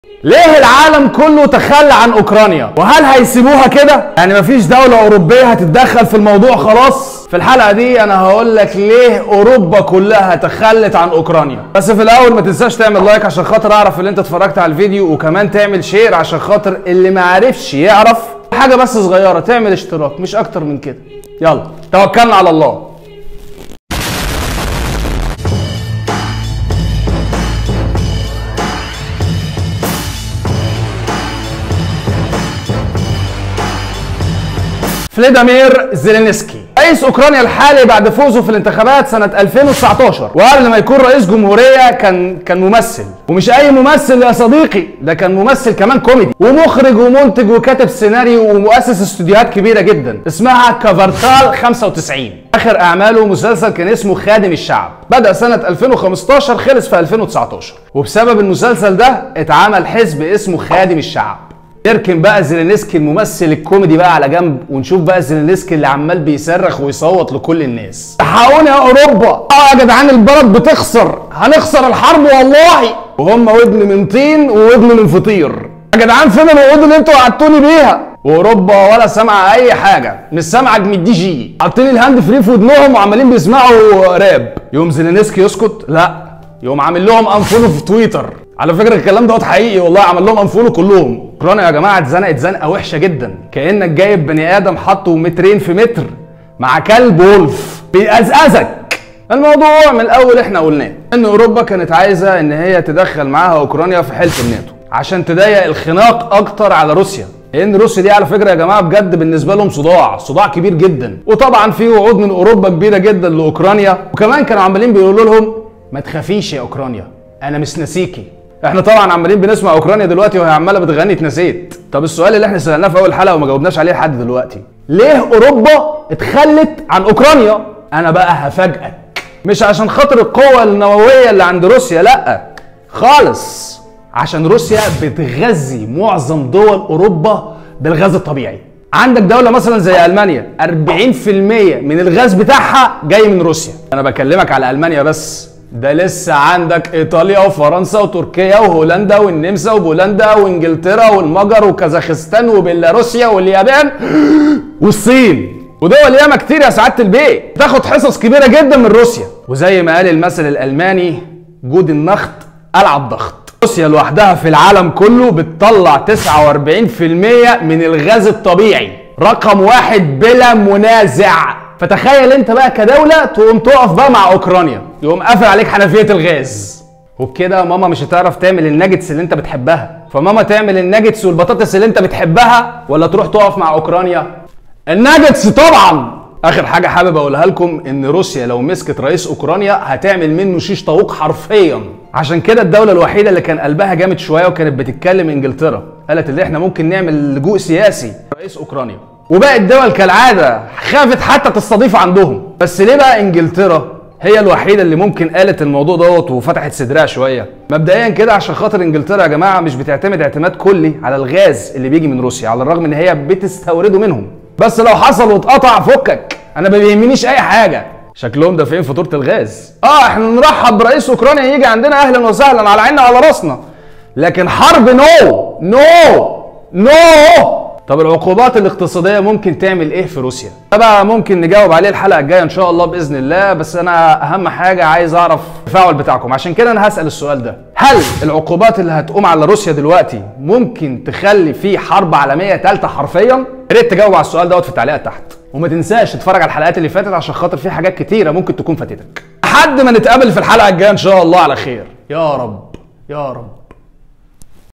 ليه العالم كله تخلى عن اوكرانيا وهل هيسيبوها كده يعني مفيش دولة اوروبية هتتدخل في الموضوع خلاص في الحلقة دي انا هقول لك ليه اوروبا كلها تخلت عن اوكرانيا بس في الاول ما تنساش تعمل لايك عشان خاطر اعرف اللي انت اتفرجت على الفيديو وكمان تعمل شير عشان خاطر اللي ما عرفش يعرف حاجة بس صغيرة تعمل اشتراك مش اكتر من كده يلا توكلنا على الله فليدامير زيلينسكي رئيس اوكرانيا الحالي بعد فوزه في الانتخابات سنه 2019 وقبل ما يكون رئيس جمهوريه كان كان ممثل ومش اي ممثل يا صديقي ده كان ممثل كمان كوميدي ومخرج ومنتج وكاتب سيناريو ومؤسس استوديوهات كبيره جدا اسمها كافرتال 95 اخر اعماله مسلسل كان اسمه خادم الشعب بدا سنه 2015 خلص في 2019 وبسبب المسلسل ده اتعمل حزب اسمه خادم الشعب نركن بقى زيلينسكي الممثل الكوميدي بقى على جنب ونشوف بقى زيلينسكي اللي عمال بيصرخ ويصوت لكل الناس الحقوني يا اوروبا اه يا جدعان البلد بتخسر هنخسر الحرب والله وهم ودن من طين وودن من فطير يا جدعان فين الوعود اللي انتوا وعدتوني بيها واوروبا ولا سامعه اي حاجه مش سامعه من الدي جي حاطين الهاند فري في ودنهم وعمالين بيسمعوا راب يوم زيلينسكي يسكت لا يقوم عامل لهم انفولو في تويتر على فكره الكلام دوت حقيقي والله عمل لهم انفولو كلهم اوكرانيا يا جماعه اتزنقت زنقه وحشه جدا كانك جايب بني ادم حاطه مترين في متر مع كلب وولف بيقزقزك الموضوع من الاول احنا قلناه ان اوروبا كانت عايزه ان هي تدخل معاها اوكرانيا في حلف الناتو عشان تضيق الخناق اكتر على روسيا لان روسيا دي على فكره يا جماعه بجد بالنسبه لهم صداع صداع كبير جدا وطبعا في وعود من اوروبا كبيره جدا لاوكرانيا وكمان كانوا عمالين بيقولوا لهم ما تخافيش يا اوكرانيا انا مش ناسيكي احنا طبعا عمالين بنسمع اوكرانيا دلوقتي وهي عماله بتغني اتنسيت طب السؤال اللي احنا سالناه في اول حلقه وما جاوبناش عليه لحد دلوقتي ليه اوروبا اتخلت عن اوكرانيا انا بقى هفاجئك مش عشان خاطر القوه النوويه اللي عند روسيا لا خالص عشان روسيا بتغذي معظم دول اوروبا بالغاز الطبيعي عندك دولة مثلا زي ألمانيا 40% من الغاز بتاعها جاي من روسيا أنا بكلمك على ألمانيا بس ده لسه عندك ايطاليا وفرنسا وتركيا وهولندا والنمسا وبولندا وانجلترا والمجر وكازاخستان وبيلاروسيا واليابان والصين ودول ياما كتير يا سعاده البيت تاخد حصص كبيره جدا من روسيا وزي ما قال المثل الالماني جود النخت العب ضغط روسيا لوحدها في العالم كله بتطلع 49% من الغاز الطبيعي رقم واحد بلا منازع فتخيل انت بقى كدوله تقوم تقف بقى مع اوكرانيا يقوم قافل عليك حنفيه الغاز وبكده ماما مش هتعرف تعمل الناجتس اللي انت بتحبها فماما تعمل الناجتس والبطاطس اللي انت بتحبها ولا تروح تقف مع اوكرانيا الناجتس طبعا اخر حاجه حابب اقولها لكم ان روسيا لو مسكت رئيس اوكرانيا هتعمل منه شيش طاووق حرفيا عشان كده الدوله الوحيده اللي كان قلبها جامد شويه وكانت بتتكلم انجلترا قالت اللي احنا ممكن نعمل لجوء سياسي رئيس اوكرانيا وباقي الدول كالعاده خافت حتى تستضيف عندهم بس ليه بقى انجلترا هي الوحيده اللي ممكن قالت الموضوع دوت وفتحت صدرها شويه مبدئيا كده عشان خاطر انجلترا يا جماعه مش بتعتمد اعتماد كلي على الغاز اللي بيجي من روسيا على الرغم ان هي بتستورده منهم بس لو حصل واتقطع فكك انا ما بيهمنيش اي حاجه شكلهم دافعين فاتوره الغاز اه احنا نرحب برئيس اوكرانيا يجي عندنا اهلا وسهلا على عيننا على راسنا لكن حرب نو نو نو طب العقوبات الاقتصاديه ممكن تعمل ايه في روسيا ده بقى ممكن نجاوب عليه الحلقه الجايه ان شاء الله باذن الله بس انا اهم حاجه عايز اعرف التفاعل بتاعكم عشان كده انا هسال السؤال ده هل العقوبات اللي هتقوم على روسيا دلوقتي ممكن تخلي في حرب عالميه ثالثه حرفيا يا ريت تجاوب على السؤال دوت في التعليقات تحت وما تنساش تتفرج على الحلقات اللي فاتت عشان خاطر في حاجات كتيره ممكن تكون فاتتك لحد ما نتقابل في الحلقه الجايه ان شاء الله على خير يا رب يا رب